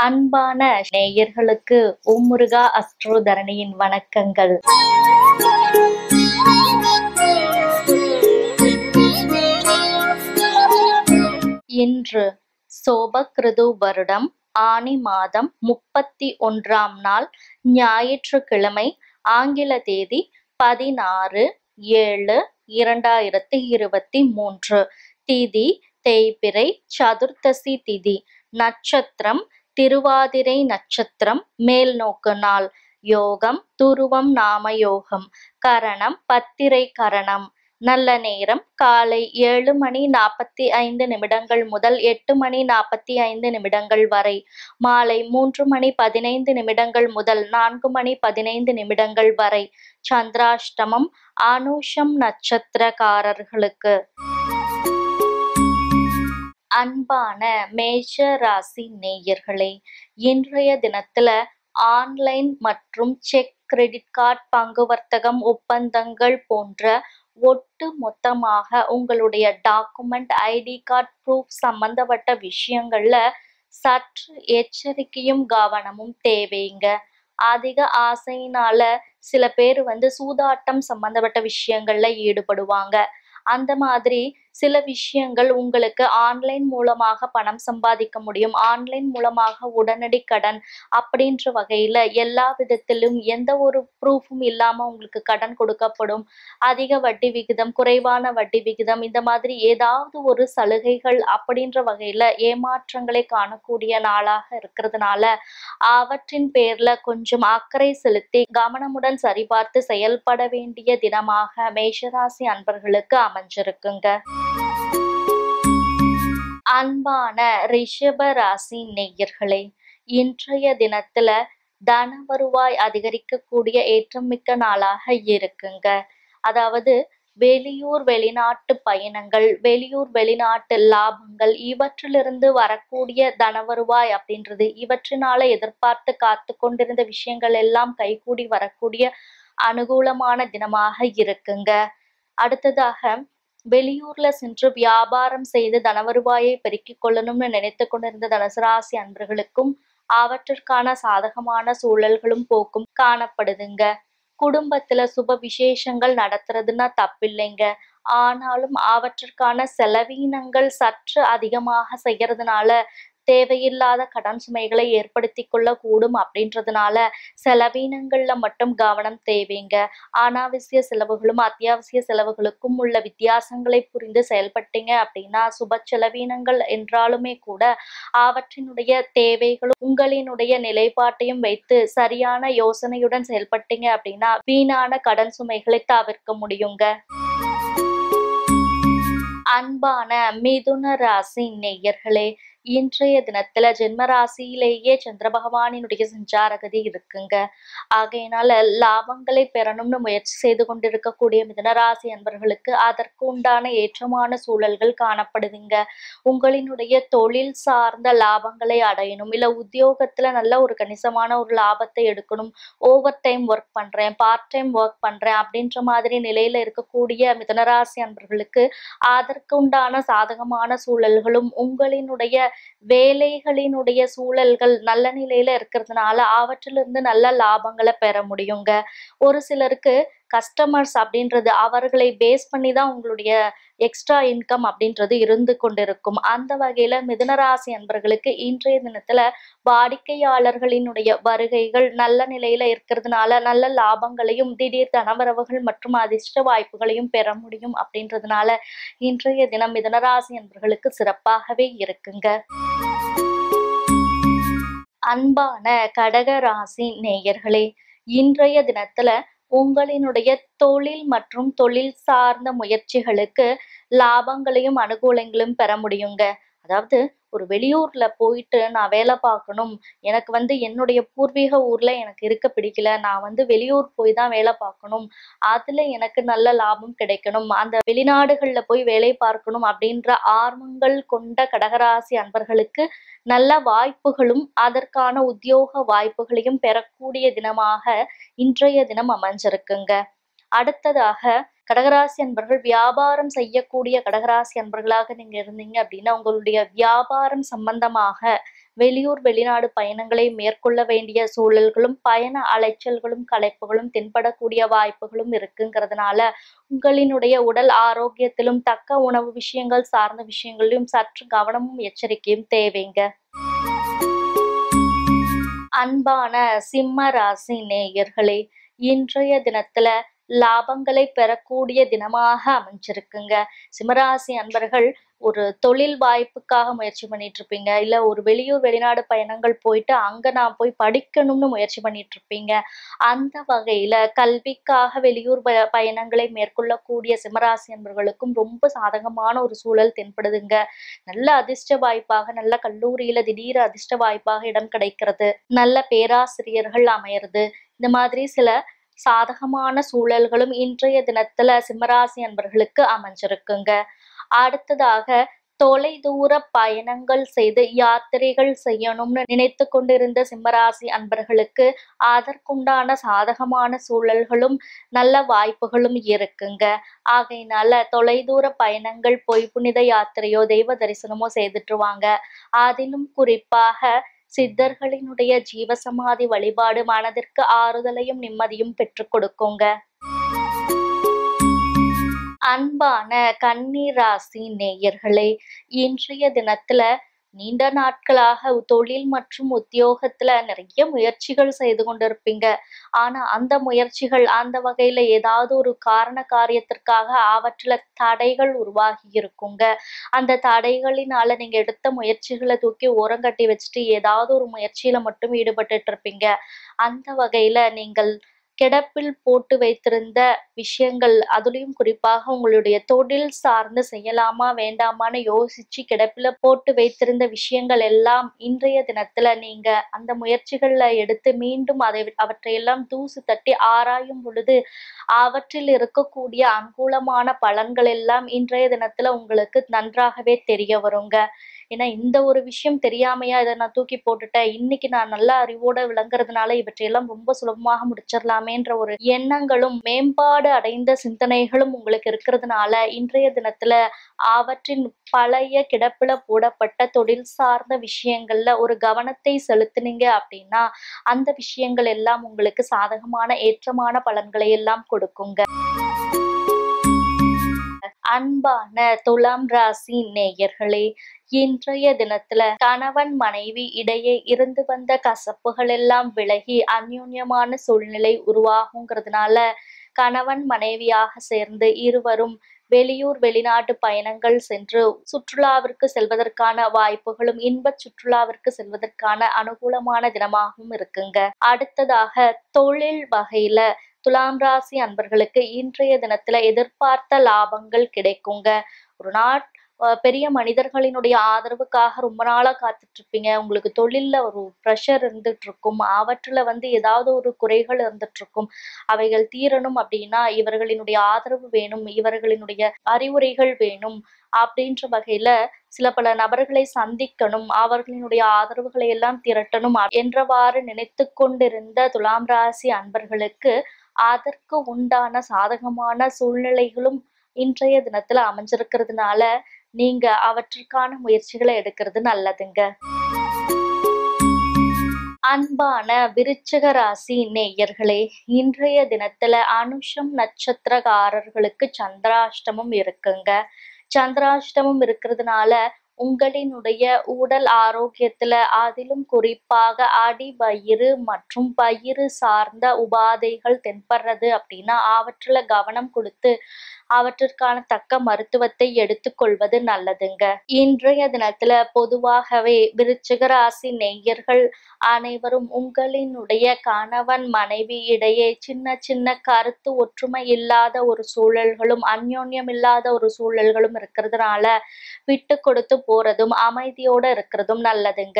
அன்பான நேயர்களுக்கு ஓம் முருகா அஸ்ட்ரோ தரணியின் வணக்கங்கள் இன்று சோபகிருது வருடம் ஆனி மாதம் முப்பத்தி ஒன்றாம் நாள் ஞாயிற்றுக்கிழமை ஆங்கில தேதி பதினாறு ஏழு இரண்டாயிரத்தி இருபத்தி மூன்று திதி தேய்பிறை சதுர்த்தசி திதி நட்சத்திரம் திருவாதிரை நட்சத்திரம் மேல் நோக்கு நாள் யோகம் துருவம் நாம யோகம் கரணம் பத்திரை கரணம் நல்ல நேரம் காலை ஏழு மணி நாற்பத்தி ஐந்து நிமிடங்கள் முதல் எட்டு மணி நாற்பத்தி ஐந்து நிமிடங்கள் வரை மாலை மூன்று மணி பதினைந்து நிமிடங்கள் முதல் நான்கு மணி பதினைந்து நிமிடங்கள் வரை சந்திராஷ்டமம் ஆனுஷம் நட்சத்திரக்காரர்களுக்கு அன்பான மேஷ ராசி நேயர்களே இன்றைய தினத்துல ஆன்லைன் மற்றும் செக் கிரெடிட் கார்டு பங்கு வர்த்தகம் ஒப்பந்தங்கள் போன்ற ஒட்டு மொத்தமாக உங்களுடைய டாக்குமெண்ட் ஐடி கார்டு ப்ரூஃப் சம்பந்தப்பட்ட விஷயங்கள்ல சற்று எச்சரிக்கையும் கவனமும் தேவைங்க அதிக ஆசையினால சில பேர் வந்து சூதாட்டம் சம்பந்தப்பட்ட விஷயங்கள்ல ஈடுபடுவாங்க அந்த மாதிரி சில விஷயங்கள் உங்களுக்கு ஆன்லைன் மூலமாக பணம் சம்பாதிக்க முடியும் ஆன்லைன் மூலமாக உடனடி கடன் அப்படின்ற வகையில எல்லா விதத்திலும் எந்த ஒரு ப்ரூஃபும் இல்லாம உங்களுக்கு கடன் கொடுக்கப்படும் அதிக வட்டி விகிதம் குறைவான வட்டி விகிதம் இந்த மாதிரி ஏதாவது ஒரு சலுகைகள் அப்படின்ற வகையில ஏமாற்றங்களை காணக்கூடிய நாளாக இருக்கிறதுனால அவற்றின் பேர்ல கொஞ்சம் அக்கறை செலுத்தி கவனமுடன் சரிபார்த்து செயல்பட வேண்டிய தினமாக மேஷராசி அன்பர்களுக்கு அமைஞ்சிருக்குங்க அன்பான ரிஷப ராசி நேயர்களே இன்றைய தினத்துல தன வருவாய் அதிகரிக்கக்கூடிய ஏற்றமிக்க நாளாக இருக்குங்க அதாவது வெளியூர் வெளிநாட்டு பயணங்கள் வெளியூர் வெளிநாட்டு லாபங்கள் இவற்றிலிருந்து வரக்கூடிய தன வருவாய் அப்படின்றது இவற்றினால எதிர்பார்த்து காத்து கொண்டிருந்த விஷயங்கள் எல்லாம் கைகூடி வரக்கூடிய அனுகூலமான தினமாக இருக்குங்க அடுத்ததாக வெளியூர்ல சென்று வியாபாரம் செய்து தனவருவாயை பெருக்கிக் கொள்ளணும்னு நினைத்து கொண்டிருந்த தனுசு ராசி அன்பர்களுக்கும் அவற்றிற்கான சாதகமான சூழல்களும் போக்கும் காணப்படுதுங்க குடும்பத்துல சுப விசேஷங்கள் நடத்துறதுன்னா தப்பில்லைங்க ஆனாலும் அவற்றிற்கான செலவீனங்கள் சற்று அதிகமாக செய்யறதுனால தேவையில்லாத கடன் சுமைகளை ஏற்படுத்தி கொள்ள கூடும் அப்படின்றதுனால செலவீனங்கள்ல மட்டும் கவனம் தேவைங்க அனாவசிய செலவுகளும் அத்தியாவசிய செலவுகளுக்கும் உள்ள வித்தியாசங்களை புரிந்து செயல்பட்டீங்க அப்படின்னா சுப செலவீனங்கள் என்றாலுமே கூட அவற்றினுடைய தேவைகளும் உங்களினுடைய நிலைப்பாட்டையும் வைத்து சரியான யோசனையுடன் செயல்பட்டீங்க அப்படின்னா வீணான கடன் சுமைகளை தவிர்க்க முடியுங்க அன்பான மிதுன ராசி நேயர்களே இன்றைய தினத்துல ஜென்ம ராசியிலேயே சந்திர பகவானினுடைய சஞ்சாரகதி இருக்குங்க ஆகையினால லாபங்களை பெறணும்னு முயற்சி செய்து கொண்டிருக்கக்கூடிய மிதனராசி அன்பர்களுக்கு அதற்கு உண்டான ஏற்றமான சூழல்கள் காணப்படுதுங்க உங்களினுடைய தொழில் சார்ந்த லாபங்களை அடையணும் இல்ல உத்தியோகத்துல நல்ல ஒரு கணிசமான ஒரு லாபத்தை எடுக்கணும் ஓவர் டைம் ஒர்க் பண்றேன் பார்ட் டைம் ஒர்க் பண்றேன் அப்படின்ற மாதிரி நிலையில இருக்கக்கூடிய மிதனராசி அன்பர்களுக்கு அதற்கு உண்டான சாதகமான சூழல்களும் உங்களினுடைய வேலைகளினுடைய சூழல்கள் நல்ல நிலையில இருக்கிறதுனால அவற்றிலிருந்து நல்ல லாபங்களை பெற முடியுங்க ஒரு சிலருக்கு கஸ்டமர்ஸ் அப்படின்றது அவர்களை பேஸ் பண்ணி தான் உங்களுடைய எக்ஸ்ட்ரா இன்கம் அப்படின்றது இருந்து கொண்டிருக்கும் அந்த வகையில மிதுனராசி அன்பர்களுக்கு இன்றைய தினத்துல வாடிக்கையாளர்களினுடைய வருகைகள் நல்ல நிலையில இருக்கிறதுனால நல்ல லாபங்களையும் திடீர் தனவரவுகள் மற்றும் அதிர்ஷ்ட வாய்ப்புகளையும் பெற முடியும் அப்படின்றதுனால இன்றைய தினம் மிதுனராசி அன்பர்களுக்கு சிறப்பாகவே இருக்குங்க அன்பான கடக ராசி நேயர்களே இன்றைய தினத்துல உங்களினுடைய தொழில் மற்றும் தொழில் சார்ந்த முயற்சிகளுக்கு லாபங்களையும் அனுகூலங்களும் பெற முடியுங்க அதாவது ஒரு வெளியூர்ல போயிட்டு நான் வேலை பார்க்கணும் எனக்கு வந்து என்னுடைய பூர்வீக ஊர்ல எனக்கு இருக்க பிடிக்கல நான் வந்து வெளியூர் போய் தான் வேலை பார்க்கணும் அதுல எனக்கு நல்ல லாபம் கிடைக்கணும் அந்த வெளிநாடுகள்ல போய் வேலை பார்க்கணும் அப்படின்ற ஆர்வங்கள் கொண்ட கடகராசி அன்பர்களுக்கு நல்ல வாய்ப்புகளும் அதற்கான உத்தியோக வாய்ப்புகளையும் பெறக்கூடிய தினமாக இன்றைய தினம் அமைஞ்சிருக்குங்க அடுத்ததாக கடகராசி அன்பர்கள் வியாபாரம் செய்யக்கூடிய கடகராசி அன்பர்களாக நீங்க இருந்தீங்க அப்படின்னா உங்களுடைய வியாபாரம் சம்பந்தமாக வெளியூர் வெளிநாடு பயணங்களை மேற்கொள்ள வேண்டிய சூழல்களும் பயண அலைச்சல்களும் களைப்புகளும் தென்படக்கூடிய வாய்ப்புகளும் இருக்குங்கிறதுனால உங்களினுடைய உடல் ஆரோக்கியத்திலும் தக்க உணவு விஷயங்கள் சார்ந்த விஷயங்களிலும் சற்று கவனமும் எச்சரிக்கையும் தேவைங்க அன்பான சிம்ம ராசி நேயர்களே இன்றைய தினத்துல லாபங்களை பெறக்கூடிய தினமாக அமைஞ்சிருக்குங்க சிம்மராசி அன்பர்கள் ஒரு தொழில் வாய்ப்புக்காக முயற்சி பண்ணிட்டு இருப்பீங்க இல்ல ஒரு வெளியூர் வெளிநாடு பயணங்கள் போயிட்டு அங்க நான் போய் படிக்கணும்னு முயற்சி பண்ணிட்டு இருப்பீங்க அந்த வகையில கல்விக்காக வெளியூர் ப- பயணங்களை மேற்கொள்ளக்கூடிய சிம்மராசி அன்பர்களுக்கும் ரொம்ப சாதகமான ஒரு சூழல் தென்படுதுங்க நல்ல அதிர்ஷ்ட வாய்ப்பாக நல்ல கல்லூரியில திடீர் அதிர்ஷ்ட வாய்ப்பாக இடம் கிடைக்கிறது நல்ல பேராசிரியர்கள் அமையிறது இந்த மாதிரி சில சாதகமான சூழல்களும் இன்றைய தினத்துல சிம்மராசி அன்பர்களுக்கு அமைஞ்சிருக்குங்க அடுத்ததாக தொலைதூர பயணங்கள் செய்து யாத்திரைகள் செய்யணும்னு நினைத்து கொண்டிருந்த சிம்மராசி அன்பர்களுக்கு அதற்குண்டான சாதகமான சூழல்களும் நல்ல வாய்ப்புகளும் இருக்குங்க ஆகையினால தொலைதூர பயணங்கள் போய் புனித யாத்திரையோ தெய்வ தரிசனமோ செய்துட்டு வாங்க அதிலும் குறிப்பாக சித்தர்களினுடைய ஜீவசமாதி வழிபாடு மனதிற்கு ஆறுதலையும் நிம்மதியும் பெற்றுக் கொடுக்குங்க அன்பான கன்னி ராசி நேயர்களே இன்றைய தினத்துல நீண்ட நாட்களாக தொழில் மற்றும் உத்தியோகத்துல நிறைய முயற்சிகள் செய்து கொண்டிருப்பீங்க ஆனா அந்த முயற்சிகள் அந்த வகையில ஏதாவது ஒரு காரண காரியத்திற்காக அவற்றில தடைகள் உருவாகி இருக்குங்க அந்த தடைகளினால நீங்க எடுத்த முயற்சிகளை தூக்கி ஓரங்கட்டி வச்சுட்டு ஏதாவது ஒரு முயற்சியில மட்டும் ஈடுபட்டுட்டு இருப்பீங்க அந்த வகையில நீங்கள் கிடப்பில் போட்டு வைத்திருந்த விஷயங்கள் அதுலயும் குறிப்பாக உங்களுடைய தொழில் சார்ந்து செய்யலாமா வேண்டாமான்னு யோசிச்சு கிடப்பில போட்டு வைத்திருந்த விஷயங்கள் எல்லாம் இன்றைய தினத்துல நீங்க அந்த முயற்சிகள்ல எடுத்து மீண்டும் அதை அவற்றையெல்லாம் தூசு தட்டி ஆராயும் பொழுது அவற்றில் இருக்கக்கூடிய அனுகூலமான பலன்கள் எல்லாம் இன்றைய தினத்துல உங்களுக்கு நன்றாகவே தெரிய வருங்க ஏன்னா இந்த ஒரு விஷயம் தெரியாமையா இதை நான் தூக்கி போட்டுட்டேன் இன்னைக்கு நான் நல்ல அறிவோட விளங்குறதுனால இவற்றையெல்லாம் ரொம்ப சுலபமாக முடிச்சிடலாமேன்ற ஒரு எண்ணங்களும் மேம்பாடு அடைந்த சிந்தனைகளும் உங்களுக்கு இருக்கிறதுனால இன்றைய தினத்துல அவற்றின் பழைய கிடப்பில போடப்பட்ட தொழில் சார்ந்த விஷயங்கள்ல ஒரு கவனத்தை செலுத்துனீங்க அப்படின்னா அந்த விஷயங்கள் எல்லாம் உங்களுக்கு சாதகமான ஏற்றமான பலன்களை எல்லாம் கொடுக்குங்க அன்பான துலாம் ராசி நேயர்களே இன்றைய தினத்துல கணவன் மனைவி இடையே இருந்து வந்த கசப்புகள் எல்லாம் விலகி அந்யோன்யமான சூழ்நிலை உருவாகுங்கிறதுனால கணவன் மனைவியாக சேர்ந்து இருவரும் வெளியூர் வெளிநாட்டு பயணங்கள் சென்று சுற்றுலாவிற்கு செல்வதற்கான வாய்ப்புகளும் இன்ப சுற்றுலாவிற்கு செல்வதற்கான அனுகூலமான தினமாகவும் இருக்குங்க அடுத்ததாக தொழில் வகையில துலாம் ராசி அன்பர்களுக்கு இன்றைய தினத்துல எதிர்பார்த்த லாபங்கள் கிடைக்குங்க ஒரு நாட் அஹ் பெரிய மனிதர்களினுடைய ஆதரவுக்காக ரொம்ப நாளா காத்துட்டு இருப்பீங்க உங்களுக்கு தொழில்ல ஒரு ப்ரெஷர் இருந்துட்டு இருக்கும் அவற்றுல வந்து ஏதாவது ஒரு குறைகள் இருந்துட்டு இருக்கும் அவைகள் தீரணும் அப்படின்னா இவர்களினுடைய ஆதரவு வேணும் இவர்களினுடைய அறிவுரைகள் வேணும் அப்படின்ற வகையில சில பல நபர்களை சந்திக்கணும் அவர்களினுடைய ஆதரவுகளை எல்லாம் திரட்டணும் அ- என்றவாறு நினைத்து கொண்டிருந்த துலாம் ராசி அன்பர்களுக்கு அதற்கு உண்டான சாதகமான சூழ்நிலைகளும் இன்றைய தினத்துல அமைஞ்சிருக்கிறதுனால நீங்க அவற்றுக்கான முயற்சிகளை எடுக்கிறது நல்லதுங்க அன்பான விருச்சிக ராசி நேயர்களே இன்றைய தினத்துல அனுஷம் நட்சத்திரக்காரர்களுக்கு சந்திராஷ்டமம் இருக்குங்க சந்திராஷ்டமம் இருக்கிறதுனால உங்களினுடைய உடல் ஆரோக்கியத்துல அதிலும் குறிப்பாக அடி வயிறு மற்றும் வயிறு சார்ந்த உபாதைகள் தென்படுறது அப்படின்னா அவற்றுல கவனம் கொடுத்து அவற்றிற்கான தக்க மருத்துவத்தை எடுத்துக்கொள்வது நல்லதுங்க இன்றைய தினத்துல பொதுவாகவே விருச்சிக ராசி நேயர்கள் அனைவரும் உங்களினுடைய கணவன் மனைவி இடையே சின்ன சின்ன கருத்து ஒற்றுமை இல்லாத ஒரு சூழல்களும் அந்யோன்யம் இல்லாத ஒரு சூழல்களும் இருக்கிறதுனால விட்டு கொடுத்து போறதும் அமைதியோட இருக்கிறதும் நல்லதுங்க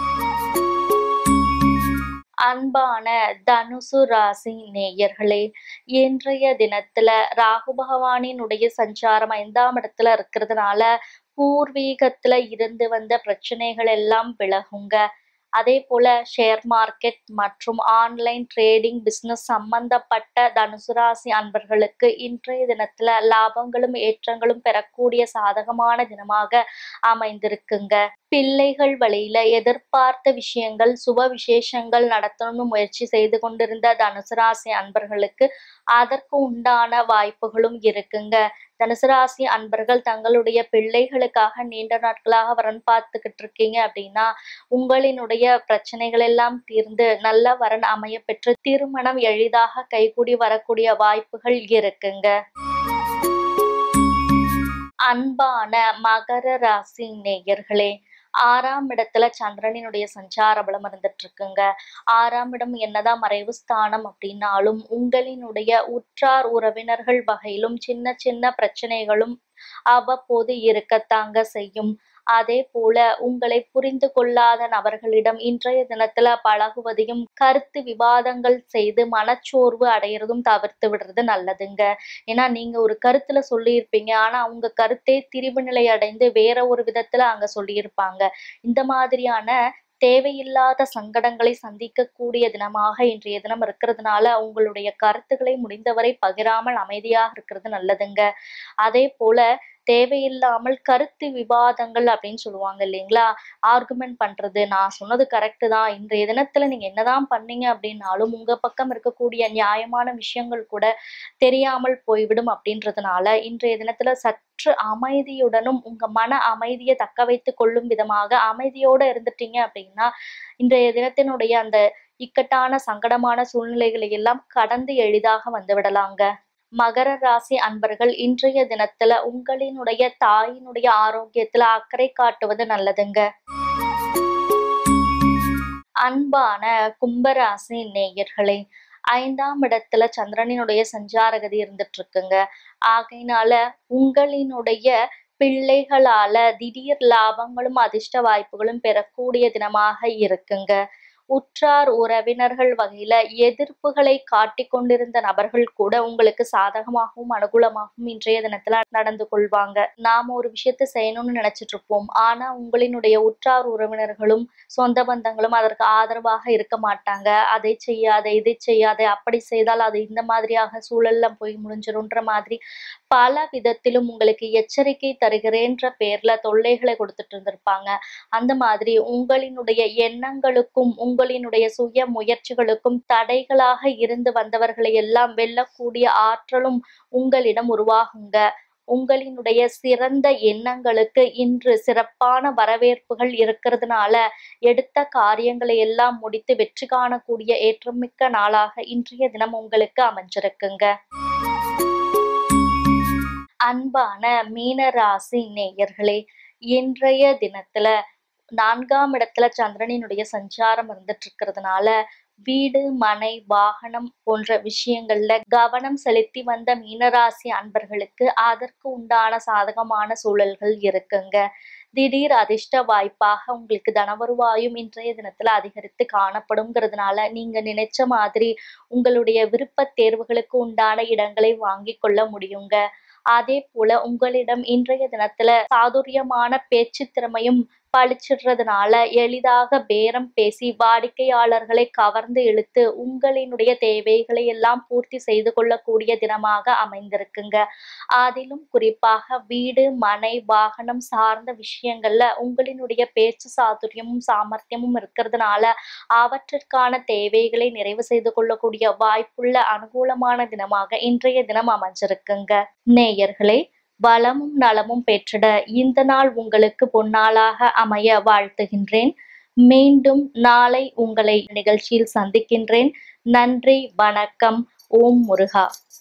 அன்பான தனுசு ராசி நேயர்களே இன்றைய தினத்துல ராகு பகவானினுடைய சஞ்சாரம் ஐந்தாம் இடத்துல இருக்கிறதுனால பூர்வீகத்துல இருந்து வந்த பிரச்சனைகள் எல்லாம் விலகுங்க அதே போல ஷேர் மார்க்கெட் மற்றும் ஆன்லைன் ட்ரேடிங் பிசினஸ் சம்பந்தப்பட்ட தனுசு ராசி அன்பர்களுக்கு இன்றைய தினத்துல லாபங்களும் ஏற்றங்களும் பெறக்கூடிய சாதகமான தினமாக அமைந்திருக்குங்க பிள்ளைகள் வழியில எதிர்பார்த்த விஷயங்கள் சுப விசேஷங்கள் நடத்தணும்னு முயற்சி செய்து கொண்டிருந்த தனுசு ராசி அன்பர்களுக்கு அதற்கு உண்டான வாய்ப்புகளும் இருக்குங்க தனுசு ராசி அன்பர்கள் தங்களுடைய பிள்ளைகளுக்காக நீண்ட நாட்களாக வரன் பார்த்துக்கிட்டு இருக்கீங்க அப்படின்னா உங்களினுடைய பிரச்சனைகள் எல்லாம் தீர்ந்து நல்ல வரன் அமைய பெற்று திருமணம் எளிதாக கைகூடி வரக்கூடிய வாய்ப்புகள் இருக்குங்க அன்பான மகர ராசி நேயர்களே ஆறாம் இடத்துல சந்திரனினுடைய சஞ்சார பலம் இருந்துட்டு இருக்குங்க ஆறாம் இடம் என்னதான் மறைவு ஸ்தானம் அப்படின்னாலும் உங்களினுடைய உற்றார் உறவினர்கள் வகையிலும் சின்ன சின்ன பிரச்சனைகளும் அவ்வப்போது இருக்கத்தாங்க செய்யும் அதே போல உங்களை புரிந்து கொள்ளாத நபர்களிடம் இன்றைய தினத்துல பழகுவதையும் கருத்து விவாதங்கள் செய்து மனச்சோர்வு அடையிறதும் தவிர்த்து விடுறது நல்லதுங்க ஏன்னா நீங்க ஒரு கருத்துல சொல்லியிருப்பீங்க ஆனா அவங்க கருத்தே திரிவு நிலை அடைந்து வேற ஒரு விதத்துல அங்க சொல்லியிருப்பாங்க இந்த மாதிரியான தேவையில்லாத சங்கடங்களை சந்திக்கக்கூடிய தினமாக இன்றைய தினம் இருக்கிறதுனால உங்களுடைய கருத்துக்களை முடிந்தவரை பகிராமல் அமைதியாக இருக்கிறது நல்லதுங்க அதே போல தேவையில்லாமல் கருத்து விவாதங்கள் அப்படின்னு சொல்லுவாங்க இல்லைங்களா ஆர்குமெண்ட் பண்றது நான் சொன்னது கரெக்டு தான் இன்றைய தினத்துல நீங்க என்னதான் பண்ணீங்க அப்படின்னாலும் உங்க பக்கம் இருக்கக்கூடிய நியாயமான விஷயங்கள் கூட தெரியாமல் போய்விடும் அப்படின்றதுனால இன்றைய தினத்துல சற்று அமைதியுடனும் உங்க மன அமைதியை தக்க வைத்து கொள்ளும் விதமாக அமைதியோட இருந்துட்டீங்க அப்படின்னா இன்றைய தினத்தினுடைய அந்த இக்கட்டான சங்கடமான சூழ்நிலைகளை எல்லாம் கடந்து எளிதாக வந்து விடலாங்க மகர ராசி அன்பர்கள் இன்றைய தினத்துல உங்களினுடைய தாயினுடைய ஆரோக்கியத்துல அக்கறை காட்டுவது நல்லதுங்க அன்பான கும்பராசி நேயர்களே ஐந்தாம் இடத்துல சந்திரனினுடைய சஞ்சாரகதி இருந்துட்டு இருக்குங்க ஆகையினால உங்களினுடைய பிள்ளைகளால திடீர் லாபங்களும் அதிர்ஷ்ட வாய்ப்புகளும் பெறக்கூடிய தினமாக இருக்குங்க உற்றார் உறவினர்கள் வகையில எதிர்ப்புகளை காட்டிக் கொண்டிருந்த நபர்கள் கூட உங்களுக்கு சாதகமாகவும் அனுகூலமாகவும் இன்றைய தினத்துல நடந்து கொள்வாங்க நாம ஒரு விஷயத்த செய்யணும்னு நினைச்சிட்டு இருப்போம் ஆனா உங்களினுடைய உற்றார் உறவினர்களும் சொந்த பந்தங்களும் அதற்கு ஆதரவாக இருக்க மாட்டாங்க அதை செய்யாத இதை செய்யாத அப்படி செய்தால் அது இந்த மாதிரியாக சூழல்ல போய் முடிஞ்சிரும்ன்ற மாதிரி பல விதத்திலும் உங்களுக்கு எச்சரிக்கை தருகிறேன்ற பேர்ல தொல்லைகளை கொடுத்துட்டு இருந்திருப்பாங்க அந்த மாதிரி உங்களினுடைய எண்ணங்களுக்கும் உங்களினுடைய சுய முயற்சிகளுக்கும் தடைகளாக இருந்து வந்தவர்களை எல்லாம் வெல்லக்கூடிய ஆற்றலும் உங்களிடம் உருவாகுங்க உங்களினுடைய சிறந்த எண்ணங்களுக்கு இன்று சிறப்பான வரவேற்புகள் இருக்கிறதுனால எடுத்த காரியங்களை எல்லாம் முடித்து வெற்றி காணக்கூடிய ஏற்றமிக்க நாளாக இன்றைய தினம் உங்களுக்கு அமைஞ்சிருக்குங்க அன்பான மீனராசி நேயர்களே இன்றைய தினத்துல நான்காம் இடத்துல சந்திரனினுடைய சஞ்சாரம் இருந்துட்டு இருக்கிறதுனால வீடு மனை வாகனம் போன்ற விஷயங்கள்ல கவனம் செலுத்தி வந்த மீனராசி அன்பர்களுக்கு அதற்கு உண்டான சாதகமான சூழல்கள் இருக்குங்க திடீர் அதிர்ஷ்ட வாய்ப்பாக உங்களுக்கு தனவருவாயும் இன்றைய தினத்துல அதிகரித்து காணப்படுங்கிறதுனால நீங்க நினைச்ச மாதிரி உங்களுடைய விருப்ப தேர்வுகளுக்கு உண்டான இடங்களை வாங்கி கொள்ள முடியுங்க அதே போல உங்களிடம் இன்றைய தினத்துல சாதுரியமான பேச்சு திறமையும் பளிச்சிடுறதுனால எளிதாக பேரம் பேசி வாடிக்கையாளர்களை கவர்ந்து இழுத்து உங்களினுடைய தேவைகளை எல்லாம் பூர்த்தி செய்து கொள்ளக்கூடிய தினமாக அமைந்திருக்குங்க அதிலும் குறிப்பாக வீடு மனை வாகனம் சார்ந்த விஷயங்கள்ல உங்களினுடைய பேச்சு சாதுரியமும் சாமர்த்தியமும் இருக்கிறதுனால அவற்றிற்கான தேவைகளை நிறைவு செய்து கொள்ளக்கூடிய வாய்ப்புள்ள அனுகூலமான தினமாக இன்றைய தினம் அமைஞ்சிருக்குங்க நேயர்களே வளமும் நலமும் பெற்றிட இந்த நாள் உங்களுக்கு பொன்னாளாக அமைய வாழ்த்துகின்றேன் மீண்டும் நாளை உங்களை நிகழ்ச்சியில் சந்திக்கின்றேன் நன்றி வணக்கம் ஓம் முருகா